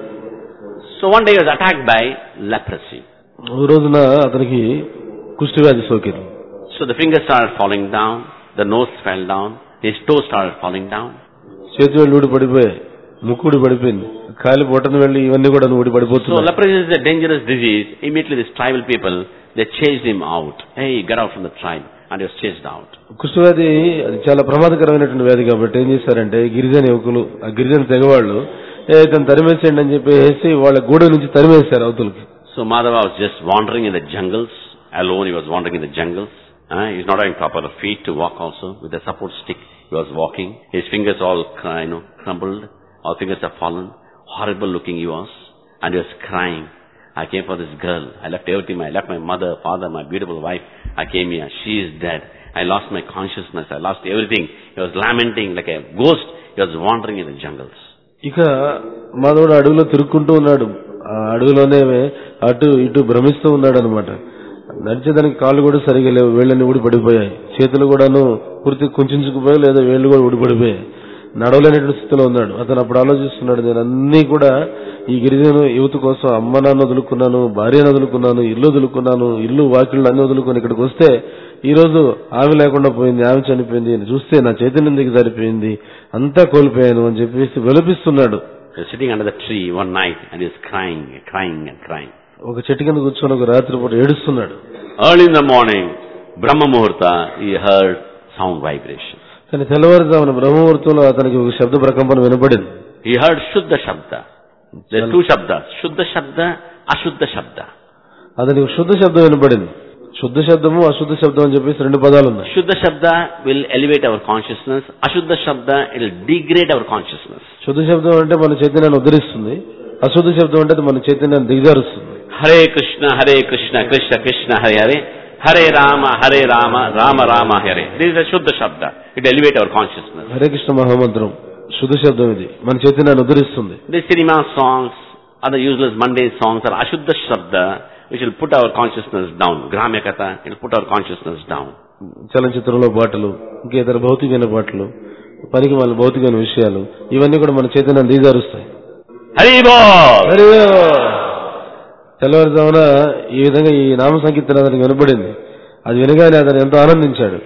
So one day he was attacked by leprosy. ఓ రోజున అతనికి కుష్టి వ్యాధి సోకింది So the fingers started falling down, the nose fell down, his toes started falling down. చేతి వెళ్ళి ఊడి పడిపోయాయి ముక్కు ఊడి పడిపోయింది కాలి బొట్టను వెళ్ళి ఇవన్నీ కూడా ఊడి So పడిపోతున్నాయి leprosy is a dangerous disease. Immediately these tribal people, they chased him out. Hey, get out from the tribe. And he was chased out. కుష్ఠవ్యాధి అది చాలా ప్రమాదకరమైనటువంటి వ్యాధి కాబట్టి ఏం చేశారంటే గిరిజన యువకులు ఆ గిరిజన తెగవాళ్ళు ఏ ఇతను తరిమేసేయండి అని చెప్పేసి వాళ్ళ గూడె నుంచి తరిమేశారు అవతలకి So Madhava was just wandering in the jungles. Alone he was wandering in the jungles. Uh, he's not having proper feet to walk also. With a support stick he was walking. His fingers all, cr- you know, crumbled. All fingers have fallen. Horrible looking he was. And he was crying. I came for this girl. I left everything. I left my mother, father, my beautiful wife. I came here. She is dead. I lost my consciousness. I lost everything. He was lamenting like a ghost. He was wandering in the jungles. ఇక మాధవుడు అడవిలో తిరుక్కుంటూ ఉన్నాడు ఆ అడవిలోనే అటు ఇటు భ్రమిస్తూ ఉన్నాడు అనమాట నడిచేదానికి కాళ్ళు కూడా సరిగా లేవు వేళ్ళని ఊడి పడిపోయాయి చేతులు కూడాను పూర్తి కుంచుకుపోయాయి లేదా వేళ్ళు కూడా ఊడిపడిపోయాయి నడవలేనటువంటి స్థితిలో ఉన్నాడు అతను అప్పుడు ఆలోచిస్తున్నాడు నేను అన్ని కూడా ఈ గిరిజన యువత కోసం అమ్మ నాన్న వదులుకున్నాను భార్యను వదులుకున్నాను ఇల్లు వదులుకున్నాను ఇల్లు వాకిళ్ళు అన్ని వదులుకొని ఇక్కడికి వస్తే ఈ రోజు ఆమె లేకుండా పోయింది ఆమె చనిపోయింది అని చూస్తే నా చైతన్యం దిగి సరిపోయింది అంతా కోల్పోయాను అని చెప్పేసి విలపిస్తున్నాడు He was sitting under the tree one night and he was crying, crying and crying. ఒక చెట్టు కింద కూర్చొని ఒక రాత్రి పూట ఏడుస్తున్నాడు Early in the morning, Brahma Muhurta, he heard sound vibration. కానీ తెల్లవారుజామున బ్రహ్మముహూర్తంలో అతనికి ఒక శబ్ద ప్రకంపన వినపడింది he heard Shuddha Shabda. There are two Shabdas, Shuddha Shabda, Ashuddha Shabda. అతనికి శుద్ధ శబ్దం వినపడింది శుద్ధ శబ్దము అశుద్ధ శబ్దం అని చెప్పేసి రెండు పదాలు ఉన్నాయి Shuddha Shabda will elevate our consciousness, Ashuddha Shabda it will degrade our consciousness. శుద్ధ శబ్దం అంటే మన చైతన్యాన్ని ఉద్ధరిస్తుంది అశుద్ధ శబ్దం అంటే అది మన చైతన్యాన్ని దిగజారుస్తుంది Hare Krishna, Hare Krishna, Krishna Krishna, Hare Hare, Hare Rama, Hare Rama, Rama Rama, Hare. This is a Shuddha Shabda. It will elevate our consciousness. Hare Krishna మహామంత్రం శుద్ధ శబ్దం ఇది మన చైతన్యాన్ని ఉద్ధరిస్తుంది The cinema songs, other useless mundane songs are Ashuddha Shabda, which will put our consciousness down. Gramya Katha, it will put our consciousnous down. చలనచిత్రంలో పాటలు ఇంకా ఇతర భౌతికమైన పాటలు పనికి వాళ్ళ భౌతికమైన విషయాలు ఇవన్నీ కూడా మన చైతన్యాన్ని దిగజారుస్తాయి Hari Bol! హరి తెల్లవారుజామున ఈ విధంగా ఈ నామ సంకీర్తన అతనికి వినపడింది అది వినగానే అతను ఎంతో ఆనందించాడు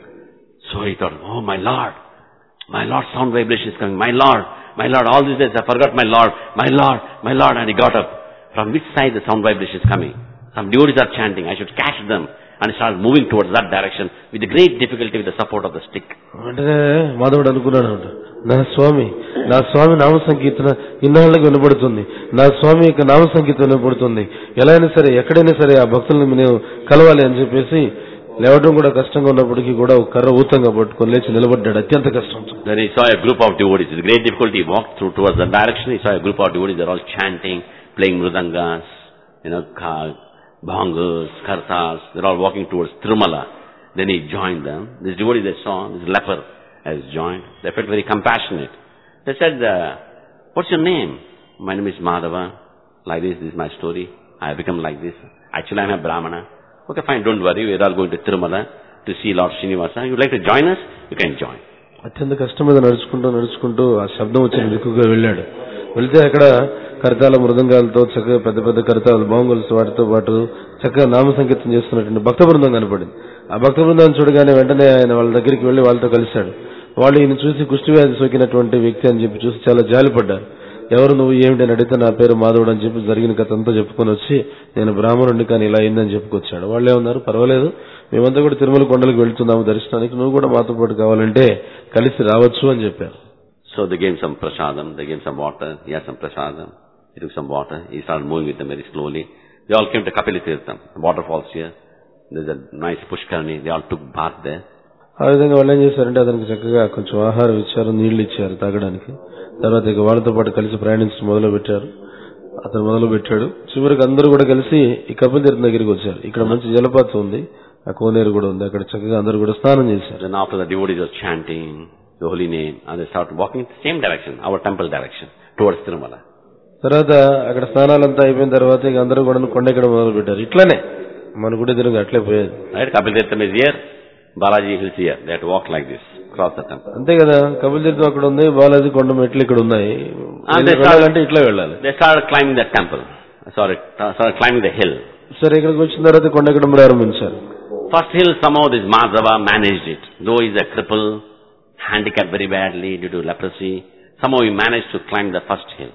So he thought, oh my Lord, my Lord sound vibration is coming, my Lord, my Lord, all these days I forgot my Lord, my Lord, my Lord, and he got up. From which side the sound vibration is coming? Some devotees are chanting, I should catch them, and he started moving towards that direction with great difficulty with the support of the stick. వెంటనే మాధవుడు అనుకున్నాడు అన్నమాట. నా స్వామి నా స్వామి నామ సంకీర్తన ఇన్నాళ్ళకి వినపడుతుంది నా స్వామి యొక్క నామ సంకీర్తన వినపడుతుంది ఎలా అయినా సరే ఎక్కడైనా సరే ఆ భక్తులను నేను కలవాలి అని చెప్పేసి లేవడం కూడా కష్టంగా ఉన్నప్పటికీ కూడా ఒక కర్ర ఊతంగా పట్టుకొని లేచి నిలబడ్డాడు అత్యంత కష్టంతో Then he saw a group of devotees. With great difficulty, he walked through towards that direction. He saw a group of devotees. They're all chanting, playing mrudangas, you know, ka- bongos, kartas. They're all walking towards Tirumala. Then he joined them. This devotee they saw, this leper, has joined. They felt very compassionate. They said, uh, "What's your name?" My name is Madhava. Like this, this is my story. I have become like this. Actually, I'm a Brahmana. Okay, fine. Don't worry. We're all going to Tirumala to see Lord Srinivasa. You'd like to join us? You can join. అత్యంత కష్టం మీద నడుచుకుంటూ నడుచుకుంటూ ఆ శబ్దం వచ్చిన దిక్కుగా వెళ్ళాడు వెళ్తే అక్కడ కరతాల మృదంగాలతో చక్కగా పెద్ద పెద్ద కరతాలు బాంగుల్స్ వాటితో పాటు చక్కగా నామ సంకీర్తన చేస్తున్నటువంటి భక్త బృందం కనపడింది ఆ భక్త బృందాన్ని చూడగానే వెంటనే ఆయన వాళ్ళ దగ్గరికి వెళ్లి వాళ్ళతో కలిశాడు వాళ్ళు ఈయన చూసి కుష్టి వ్యాధి సోకినటువంటి వ్యక్తి అని చెప్పి చూసి చాలా జాలిపడ్డారు ఎవరు నువ్వు ఏమిటి అని అడిగితే నా పేరు మాధవుడు అని చెప్పి జరిగిన కథ అంతా చెప్పుకొని వచ్చి నేను బ్రాహ్మణుడిని కానీ ఇలా అయిందని చెప్పుకొచ్చాడు వాళ్ళు ఏమన్నారు పర్వాలేదు మేమంతా కూడా తిరుమల కొండలకు వెళ్తున్నాము దర్శనానికి నువ్వు కూడా మాతో పాటు కావాలంటే కలిసి రావచ్చు అని చెప్పారు So they gave him some prasadam, they gave him some water, he had some prasadam, he took some water, he started moving with them very slowly. They all came to Kapilitirtham, waterfalls here. There's a nice pushkarani, they all took bath there. ఆ విధంగా వాళ్ళు ఏం చేశారంటే అతనికి చక్కగా కొంచెం ఆహారం ఇచ్చారు నీళ్లు ఇచ్చారు తాగడానికి తర్వాత ఇక వాళ్ళతో పాటు కలిసి ప్రయాణించడం మొదలు పెట్టారు అతను మొదలు పెట్టాడు చివరికి అందరూ కూడా కలిసి ఈ కపిల తీర్థం దగ్గరికి వచ్చారు ఇక్కడ మంచి జలపాతం ఉంది ఆ కోనేరు కూడా ఉంది అక్కడ చక్కగా అందరూ కూడా స్నానం చేశారు Then after the devotees were chanting the holy name and they started walking in the same direction, our temple direction, towards Tirumala. తర్వాత అక్కడ స్నానాలంతా అయిపోయిన తర్వాత ఇక అందరూ కూడా కొండ ఎక్కడం మొదలు పెట్టారు ఇట్లానే మన గుడి ఎదురుగా అట్లే పోయేది Right? Kapilitirtham is here, Balaji hills here. They have to walk like this, cross the temple. అంతే కదా కపిల తీర్థం అక్కడ ఉంది బాలాజీ కొండ మెట్లు ఇక్కడ ఉన్నాయి అంతే సార్. వెళ్ళాలంటే ఇట్లా వెళ్ళాలి They started climbing the temple. Sorry, started climbing the hill. సరే ఇక్కడికి వచ్చిన తర్వాత కొండ ఎక్కడం ప్రారంభించారు First hill, somehow this Madhava managed it. Though he's a cripple, handicapped very badly due to leprosy, somehow he managed to climb the first hill.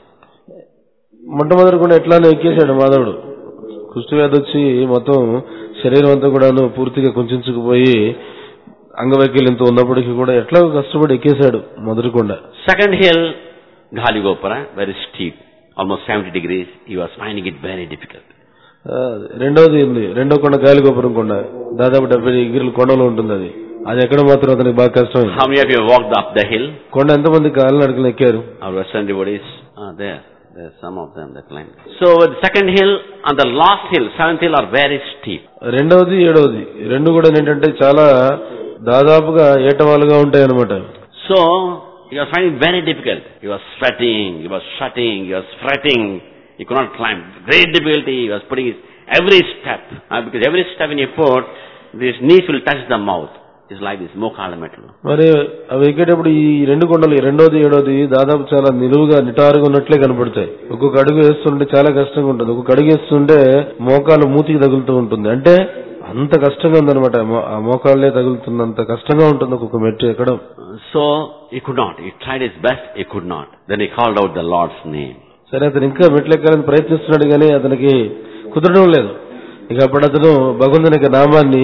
మొట్టమొదటి కూడా ఎట్లానే ఎక్కేశాడు మాధవుడు కుష్టి వ్యాధి వచ్చి మొత్తం శరీరం అంతా కూడాను పూర్తిగా కుంచుకుపోయి అంగవైకల్యంతో ఉన్నప్పటికీ కూడా ఎట్లా కష్టపడి ఎక్కేశాడు మొదటి కొండ Second hill, Ghaligopara, very steep, almost 70 degrees. He was finding it very difficult. ఆ, రెండోది ఉంది రెండో కొండ గాలిగోపురం కొండ దాదాపు డెబ్బై డిగ్రీల కొండలో ఉంటుంది అది అది ఎక్కడ మాత్రం అతనికి బాగా కష్టమైంది How many of you have walked up the hill? కొండ ఎంతమంది కాళ్ళు నడకలు ఎక్కారు Our western devotees are there. There are some of them that climbed. So the second hill and the last hill, seventh hill are very steep. రెండవది ఏడవది రెండు కూడా ఏంటంటే చాలా దాదాపుగా ఏటవాలుగా ఉంటాయి అనమాట So he was finding it very difficult. He was sweating, he was sweating, he was fretting. He could not climb. Great difficulty. He was putting his every step. Uh, because every step when he put, his knees will touch the mouth. It's like this, mokala metal. మరి అవి ఎక్కేటప్పుడు ఈ రెండు కొండలు ఈ రెండోది ఏడోది దాదాపు చాలా నిలువుగా నిటారుగా ఉన్నట్లే కనపడతాయి ఒక్కొక్క అడుగు వేస్తుంటే చాలా కష్టంగా ఉంటుంది ఒక్కొక్క అడుగు వేస్తుంటే మోకాలు మూతికి తగులుతూ ఉంటుంది అంటే అంత కష్టంగా ఉందన్నమాట మో- ఆ మోకాళ్ళే తగులుతున్నంత కష్టంగా ఉంటుంది ఒక్కొక్క మెట్టు ఎక్కడం Uh, So he could not. He tried his best. He could not. Then he called out the Lord's name. సరే అతను ఇంకా మెట్లు ఎక్కాలని ప్రయత్నిస్తున్నాడు కానీ అతనికి కుదరడం లేదు ఇక అప్పుడు అతను భగవంతుని యొక్క నామాన్ని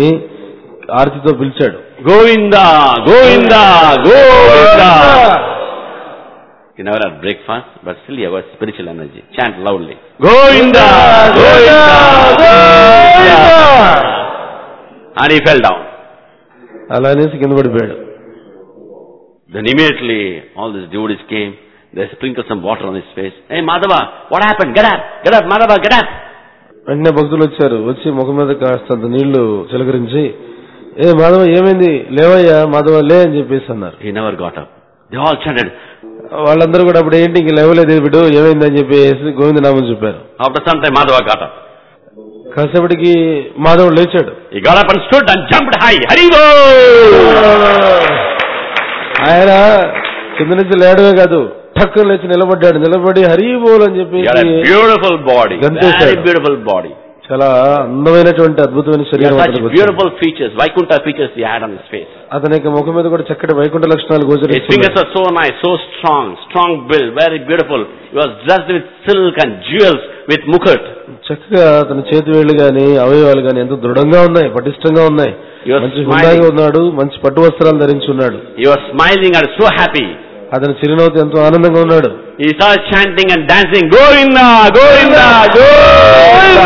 ఆర్తితో పిలిచాడు Govinda, Govinda, Govinda. You never had breakfast, but still you have a spiritual energy. Chant loudly. Govinda Govinda Govinda And he fell down. అలా అనేసి కింద పడిపోయాడు Then immediately all these devotees came. They sprinkled some water on his face. Hey Madhava, what happened? Get up! Get up, Madhava, get up! వెంటనే భక్తులు వచ్చారు వచ్చి ముఖం మీద కాస్తంత నీళ్లు చిలకరించి ఏ మాధవ ఏమైంది లేవయ్యా మాధవ లే అని చెప్పేసి అన్నారు He never got up. They all chanted. వాళ్ళందరూ కూడా అప్పుడు ఏంటి ఇంక లేవలేదు బిడ్డు ఏమైంది అని చెప్పేసి గోవిందనామం చెప్పారు After some time, Madhava got up. కాసేపటికి మాధవుడు లేచాడు He got up and stood and jumped high. Haribo! ఆయన కింద నుంచి లేడమే కాదు టక్కున లేచి నిలబడ్డాడు నిలబడి హరి బోల్ అని He had a చెప్పేసి beautiful body. గంతేశాడు. Very beautiful body. చాలా అందమైనటువంటి అద్భుతమైన He శరీరం had అతనికి such వచ్చింది. beautiful features, Vaikuntha features he had on his face. అతని యొక్క ముఖం మీద కూడా చక్కటి వైకుంఠ లక్షణాలు His fingers గోచరిస్తున్నాయి are so nice, so strong, strong build, very beautiful. He was dressed with silk and jewels, with mukut. చక్కగా అతని చేతి వేళ్లు గాని అవయవాలు గాని ఎంతో దృఢంగా ఉన్నాయి పటిష్టంగా ఉన్నాయి He was మంచి smiling. హుందాగా ఉన్నాడు మంచి పట్టు వస్త్రాలు ధరించి ఉన్నాడు He was smiling and so happy. అతని చిరునవ్వుతో ఎంతో ఆనందంగా ఉన్నాడు He started chanting and dancing, Govinda, Govinda, Govinda.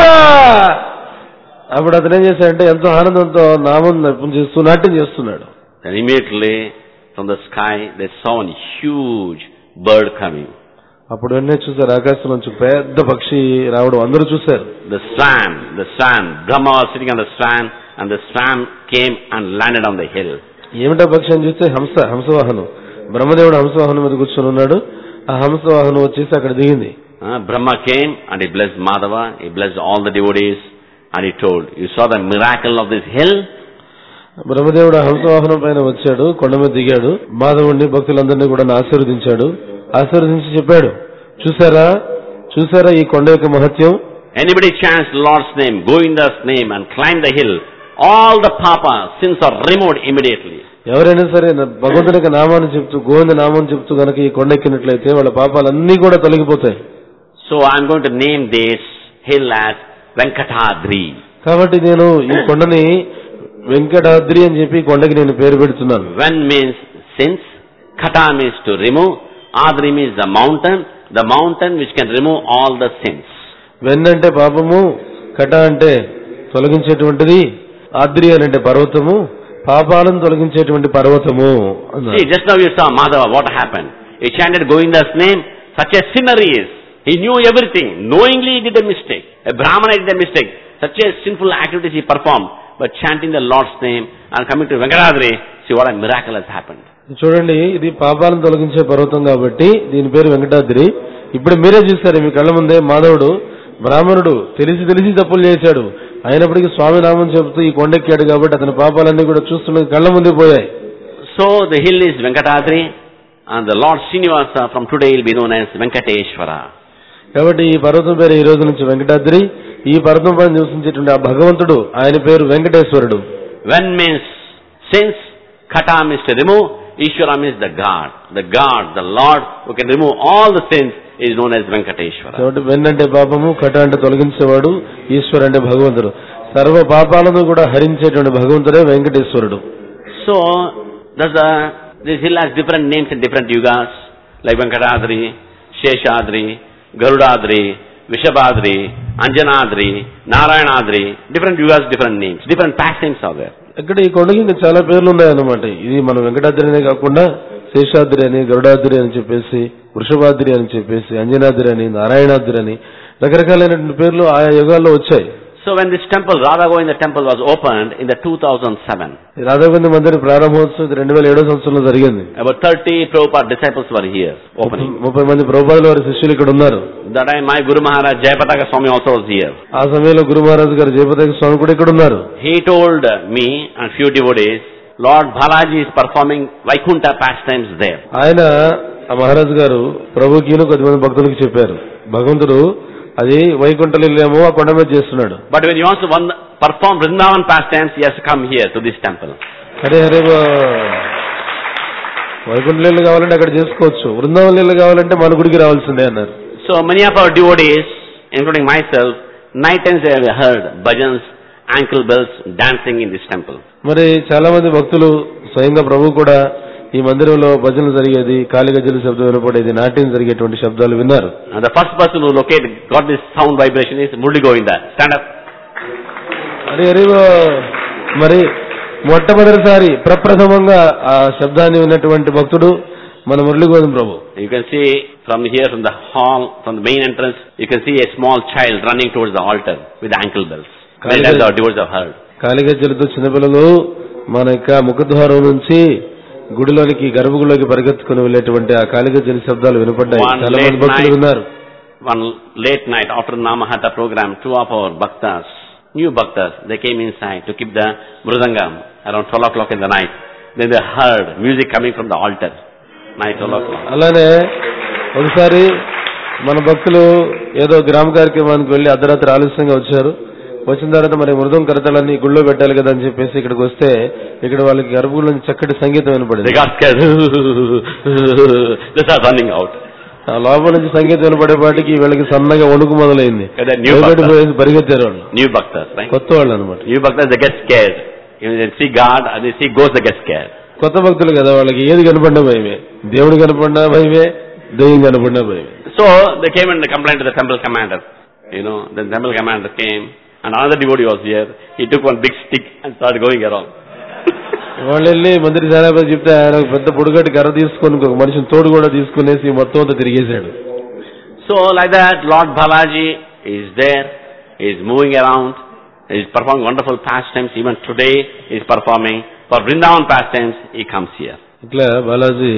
అప్పుడు అతను ఏం చేశాడంటే ఎంతో ఆనందంతో నామం నర్పం చేస్తూ నాట్యం చేస్తున్నాడు Then immediately from the sky they saw a huge bird coming. అప్పుడు వెంటనే చూశారు ఆకాశం నుంచి పెద్ద పక్షి రావడం అందరూ చూశారు The swan, the swan, Brahma was sitting on the swan and the swan came and landed on the hill. ఏమిటా పక్షి అని చూస్తే హంస హంసవాహనం బ్రహ్మదేవుడు హంసవాహనం మీద కూర్చొని ఉన్నాడు ఆ హంసవాహనం వచ్చేసి అక్కడ దిగింది Uh, Brahma came and he blessed Madhava, he blessed all the devotees and he told, you saw the miracle of this hill? బ్రహ్మదేవుడు ఆ హంసవాహనం పైన వచ్చాడు కొండ మీద దిగాడు మాధవుడిని భక్తులందరినీ కూడా ఆశీర్వదించాడు ఆశీర్వదించి చెప్పాడు చూసారా చూసారా ఈ కొండ యొక్క మహత్యం Anybody chants Lord's name, Govinda's name and climb the hill, all the papa sins are removed immediately. ఎవరైనా సరే నా- భగవంతుని యొక్క నామాన్ని చెప్తూ గోవింద నామం చెప్తూ గనక ఈ కొండ ఎక్కినట్లయితే వాళ్ళ పాపాలన్నీ కూడా తొలగిపోతాయి So I'm going to name this hill as Venkatadri. కాబట్టి నేను ఈ కొండని వెంకటాద్రి అని చెప్పి ఈ కొండకి నేను పేరు పెడుతున్నాను Ven means sins, Kata means to remove, Adri means the mountain, the mountain which can remove all the sins. వెన్ అంటే పాపము కట అంటే తొలగించేటువంటిది ఆద్రి అని అంటే పర్వతము పాపాలను తొలగించేటువంటి పర్వతము అన్నారు. See, just now you saw Madhava, what happened? He chanted Govinda's name, such a sinner he is. He knew everything. Knowingly he did a mistake. A Brahmana did a mistake. Such a sinful activities he performed. But chanting the Lord's name and coming to Venkatadri, see what a miracle has happened. చూడండి ఇది పాపాలను తొలగించే పర్వతం కాబట్టి దీని పేరు వెంకటాద్రి ఇప్పుడు మీరే చూస్తారు మీ కళ్ళ ముందే మాధవుడు బ్రాహ్మణుడు తెలిసి తెలిసి తప్పులు చేశాడు అయినప్పటికీ స్వామి నామం చెబుతూ ఈ కొండెక్కాడు కాబట్టి అతని పాపాలన్నీ కూడా చూస్తున్న కళ్ళ ముందే పోయాయి So the hill is Venkatadri and the Lord Srinivasa from today will be known as Venkateshwara. కాబట్టి ఈ పర్వతం పేరు ఈ రోజు నుంచి వెంకటాద్రి ఈ పర్వతం పైన నివసించేటువంటి ఆ భగవంతుడు ఆయన పేరు వెంకటేశ్వరుడు Ven means sins, Kata means to remove, Ishvara means the God. The God, the Lord who can remove all the sins is known as Venkateshwara. కాబట్టి వెన్ అంటే పాపము కట అంటే తొలగించేవాడు ఈశ్వరు అంటే భగవంతుడు సర్వ పాపాలను కూడా హరించేటువంటి భగవంతుడే వెంకటేశ్వరుడు So, does the, this hill has different names in different yugas, like Venkatadri, Sheshadri, Garudadri, Vishabhadri, Anjanadri, Narayanadri, different yugas, different names, different past names are there. ఇక్కడ ఈ కొండకి ఇంకా చాలా పేర్లు ఉన్నాయన్నమాట ఇది మన వెంకటాద్రి అనే కాకుండా శేషాద్రి అని గరుడాద్రి అని చెప్పేసి వృషభాద్రి అని చెప్పేసి అంజనాద్రి అని నారాయణాద్రి అని రకరకాలైనటువంటి పేర్లు ఆయా యుగాల్లో వచ్చాయి So when this temple, Radha Govinda temple was opened in the 2007, Radha Govinda మందిర ప్రారంభోత్సవం ఇది రెండు వేల ఏడో సంవత్సరంలో జరిగింది about 30 Prabhupada disciples were here opening. ముప్పై మంది ప్రభుపాదుల వారి శిష్యులు ఇక్కడ ఉన్నారు That time my Guru Maharaj Jayapataka Swami also was here. ఆ సమయంలో గురు మహారాజు గారు జయపతాక స్వామి కూడా ఇక్కడ ఉన్నారు He told me and few devotees, Lord Balaji is performing Vaikunta pastimes there. ఆయన ఆ మహారాజు గారు ప్రభుకిను కొద్దిమంది భక్తులకు చెప్పారు భగవంతుడు అది వైకుంఠలీలేమో ఆ కొండ మీద చేస్తున్నాడు But when he wants to one- perform Vrindavan pastimes, he has to come here to this temple. అరే అరే బా- వైకుంఠ లీలలు కావాలంటే అక్కడ చేసుకోవచ్చు వృందావన లీలలు కావాలంటే మన గుడికి రావాల్సిందే అన్నారు So many of our devotees, including myself, night times they have heard bhajans, ankle bells, dancing in this temple. మరి చాలా మంది భక్తులు స్వయంగా ప్రభు కూడా ఈ మందిరంలో భజనలు జరిగేది కాలిగజ్జల శబ్దం వినపడేది నాట్యం జరిగేటువంటి శబ్దాలు విన్నారు And the first person who located, got this sound vibration is Murli Govinda. Stand up. అరే అరే ఓ, మరి మొట్టమొదటిసారి ప్రప్రథమంగా ఆ శబ్దాన్ని విన్నటువంటి భక్తుడు మన మురళి గోవింద ప్రభు You can see from here, from the hall, from the main entrance, you can see a small child running towards the altar with ankle bells. Well, as the devotees have heard. కాలిగజ్జలతో చిన్నపిల్లలు మన యొక్క ముఖద్వారం నుంచి గుడిలోనికి గర్భగుడిలోకి పరిగెత్తుకుని వెళ్ళేటువంటి ఆ కాలిగజ్జల శబ్దాలు వినపడ్డాయి One చాలా మంది late భక్తులు night. విన్నారు One late night after Namahata program, two of our bhaktas, new bhaktas, they came inside to keep the mridangam around 12 o'clock in the night. Then they heard music coming from the altar. Night 12 o'clock. అలానే ఒకసారి మన భక్తులు ఏదో గ్రామ కార్యక్రమానికి వెళ్లి అర్ధరాత్రి ఆలస్యంగా వచ్చారు వచ్చిన తర్వాత మరి మృదం కరతలన్నీ గుళ్ళో పెట్టాలి కదా అని చెప్పేసి ఇక్కడికి వస్తే ఇక్కడ వాళ్ళకి గర్భగుడి నుంచి చక్కటి సంగీతం They వినపడింది got scared. they started running out. ఆ లోపల నుంచి సంగీతం వినపడేపాటికి వీళ్ళకి సన్నగా వణుకు మొదలైంది They are new భయపడి bhaktas. పోయేసి పరిగెత్తారు వాళ్ళు New bhaktas, right? కొత్త వాళ్ళు అనమాట New bhaktas, they get scared. When they see God, and they see ghosts, they get scared. కొత్త భక్తులు కదా వాళ్ళకి ఏది కనపడినా భయమే దేవుడు కనపడినా భయమే దెయ్యం కనపడినా భయమే So they came and complained to the temple commander. You know, the temple commander came, and another devotee was here. He took one big stick and started going around. వాళ్ళు వెళ్ళి మంత్రి సేనాపతి చెప్తే ఆయన ఒక పెద్ద పొడుగట్టి కర్ర తీసుకొని ఇంకొక మనిషిని తోడు కూడా తీసుకునేసి మొత్తం అంతా తిరిగేశాడు So like that, Lord Balaji is there, he is moving around, he is performing wonderful pastimes. Even today, he is performing. For Vrindavan pastimes, he comes here. ఇట్లా బాలాజీ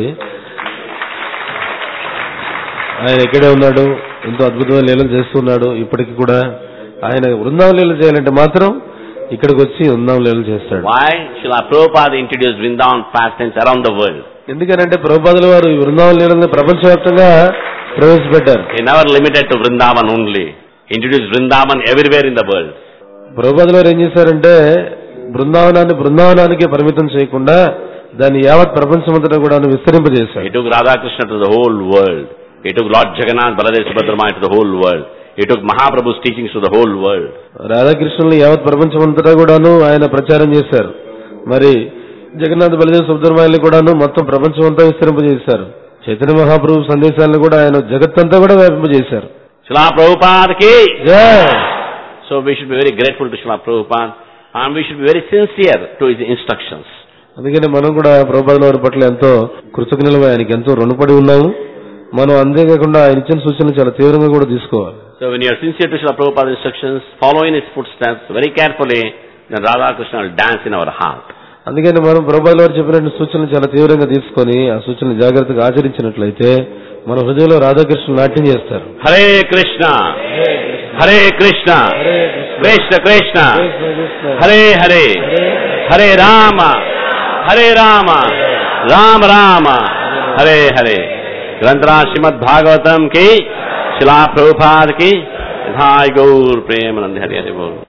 ఆయన ఇక్కడే ఉన్నాడు ఎంతో అద్భుతమైన లీలలు చేస్తున్నాడు ఇప్పటికి కూడా ఆయన వృందావన లీలలు చేయాలంటే మాత్రం ఇక్కడికి వచ్చి వృందావన లీలలు చేస్తాడు Why? Srila Prabhupada introduced Vrindavan pastimes around the world. ఎందుకనంటే ప్రభుపాదుల వారు ఈ వృందావన లీలని ప్రపంచవ్యాప్తంగా ప్రవేశపెట్టారు He never limited to Vrindavan only. He introduced Vrindavan everywhere in the world. ప్రభుపాదుల వారు ఏం చేశారంటే బృందావనాన్ని బృందావనానికే పరిమితం చేయకుండా దాన్ని యావత్ ప్రపంచమంతటా కూడా He విస్తరింపజేశాడు took Radhakrishna to the whole world. He took Lord Jagannath, Baladev Subhadramaya to the whole world. He took Mahaprabhu's teachings to the whole world. రాధాకృష్ణుల్ని యావత్ ప్రపంచమంతటా కూడాను ఆయన ప్రచారం చేశారు మరి జగన్నాథ్ బలదేవ్ సుబ్రహ్మణ్యులు కూడాను మొత్తం ప్రపంచమంతా విస్తరింపజేశారు చైతన్య మహాప్రభు సందేశాలను కూడా ఆయన జగత్తంతా కూడా వ్యాపింపజేశారు Srila Prabhupada ki! జై! So we should be very grateful to Srila Prabhupada and we should be very sincere to his instructions. అందుకని మనం కూడా ప్రభుపాదుల వారి పట్ల ఎంతో కృతజ్ఞులు ఆయనకి ఎంతో రుణపడి ఉన్నాము మనం అంతేకాకుండా ఆయన ఇచ్చిన సూచనలు చాలా తీవ్రంగా కూడా తీసుకోవాలి So when you are sincere to Srila Prabhupada's instructions, follow in his footsteps very carefully, then Radha Krishna will dance in our heart. అందుకని మనం ప్రభుపాదుల వారు చెప్పినట్టు సూచనలు చాలా తీవ్రంగా తీసుకొని ఆ సూచనలు జాగ్రత్తగా ఆచరించినట్లయితే మన హృదయంలో రాధాకృష్ణులు నాట్యం చేస్తారు Hare Krishna! Hare Krishna! Krishna Krishna! Hare Hare! Hare Rama! Hare Rama! Ram Rama! Hare Hare! ग्रंथराज Shrimad Bhagavatam की शिला प्रभुपाद की धाय गौर प्रेम हरे हरे बोल